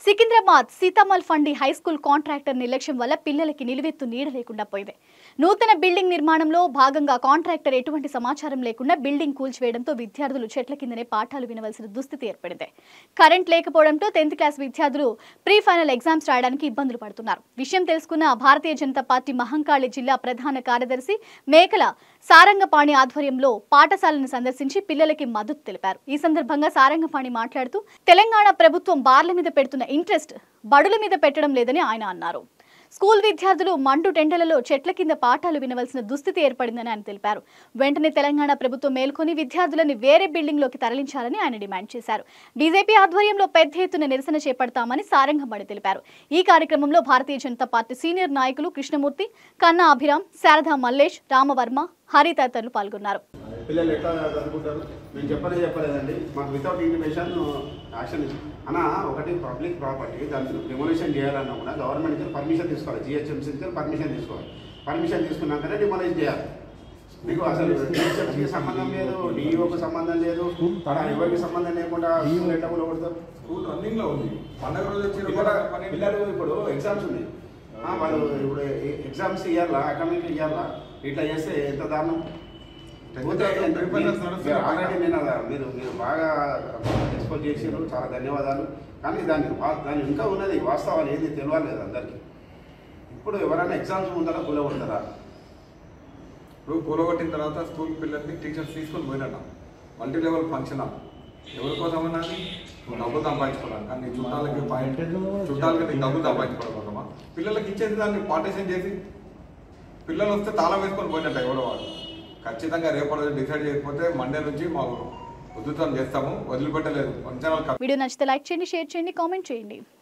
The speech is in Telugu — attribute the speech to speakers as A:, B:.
A: సికింద్రాబాద్ సీతామల్ ఫండి హై స్కూల్ కాంట్రాక్టర్ నిర్లక్ష్యం వల్ల పిల్లలకి నిలువెత్తు నీడ లేకుండా పోయింది నూతన బిల్డింగ్ నిర్మాణంలో భాగంగా కాంట్రాక్టర్ ఎటువంటి సమాచారం లేకుండా బిల్డింగ్ కూల్చివేయడంతో విద్యార్థులు చెట్ల కిందనే పాఠాలు వినవలసిన దుస్థితి ఏర్పడింది కరెంట్ లేకపోవడంతో టెన్త్ క్లాస్ విద్యార్థులు ప్రీ ఫైనల్ ఎగ్జామ్స్ రాయడానికి ఇబ్బందులు పడుతున్నారు విషయం తెలుసుకున్న భారతీయ జనతా పార్టీ మహంకాళి జిల్లా ప్రధాన కార్యదర్శి మేకల సారంగపాణి ఆధ్వర్యంలో పాఠశాలను సందర్శించి పిల్లలకి మద్దతు తెలిపారు ఈ సందర్భంగా సారంగపాణి మాట్లాడుతూ తెలంగాణ ప్రభుత్వం బార్ల మీద పెడుతున్న ఇంట్రెస్ట్ బడుల మీద పెట్టడం లేదని ఆయన అన్నారు స్కూల్ విద్యార్థులు మండు టెండలలో చెట్ల కింద పాఠాలు వినవలసిన దుస్థితి ఏర్పడిందని ఆయన తెలిపారు వెంటనే తెలంగాణ ప్రభుత్వం మేల్కొని విద్యార్థులని వేరే బిల్డింగ్లోకి తరలించాలని ఆయన డిమాండ్ చేశారు బీజేపీ ఆధ్వర్యంలో పెద్ద ఎత్తున నిరసన చేపడతామని సారంగంబడి తెలిపారు ఈ కార్యక్రమంలో భారతీయ జనతా పార్టీ సీనియర్ నాయకులు కృష్ణమూర్తి కన్నా అభిరామ్ శారదా మల్లేష్ రామవర్మ హరి తదితరులు పాల్గొన్నారు
B: పిల్లలు ఎట్లా చదువుకుంటారు మేము చెప్పనే చెప్పలేదండి మాకు వితౌట్ ఇంటిమేషన్ యాక్షన్ అన్న ఒకటి పబ్లిక్ ప్రాపర్టీ దాన్ని డిమోలిషన్ చేయాలన్నా కూడా గవర్నమెంట్ పర్మిషన్ తీసుకోవాలి జిహెచ్ఎంసీ దగ్గర పర్మిషన్ తీసుకోవాలి పర్మిషన్ తీసుకున్నాకనే డిమోలిష్ చేయాలి మీకు అసలు జిహెచ్ఎంసీకి సంబంధం లేదు డిఈఓకి సంబంధం లేదు అలా ఎవరికి సంబంధం లేకుండా స్కూల్ ఎట్లా కూడా కొడతారు
C: స్కూల్ రన్నింగ్ లో ఉంది పండగ రోజు వచ్చి
B: పిల్లల పిల్లలు ఇప్పుడు ఎగ్జామ్స్ ఉన్నాయి ఆ, వాళ్ళు ఇప్పుడు ఎగ్జామ్స్ ఇవ్వాలా అకాడమిక్ ఇవ్వాలా ఇట్లా చేస్తే ఎంత దారుణం ఆల్రెడీ నేను అలా మీరు మీరు బాగా ఎక్స్పోజ్ చేసారు చాలా ధన్యవాదాలు కానీ దాన్ని వా- దాని ఇంకా ఉన్నది వాస్తవాలు ఏది తెలియాలి లేదు అందరికీ ఇప్పుడు ఎవరైనా ఎగ్జామ్స్ ముందర కూలగొడతారా
C: ఇప్పుడు కూలగొట్టిన తర్వాత స్కూల్ పిల్లల్ని టీచర్స్ తీసుకొని పోయినట్ట మల్టీ లెవెల్ ఫంక్షన్ హాల్ ఎవరి కోసం అన్నది డబ్బులు సంపాదించుకోవాలి కానీ నీ చుట్టాలకి పాయింట్ చుట్టాలకి నీకు డబ్బులు సంపాదించుకోవడం పిల్లలకి ఇచ్చేది దాన్ని పార్టీషన్ చేసి పిల్లలు వస్తే తాళం వేసుకొని పోయినట్ట ఎవరో వాళ్ళు ఖచ్చితంగా రేపటి డిసైడ్ చేయకపోతే మండే నుంచి మాకు ఉధృతం చేస్తాము వదిలిపెట్టలేదు వంచనాలు
A: వీడియో నచ్చితే లైక్ చేయండి షేర్ చేయండి కామెంట్ చేయండి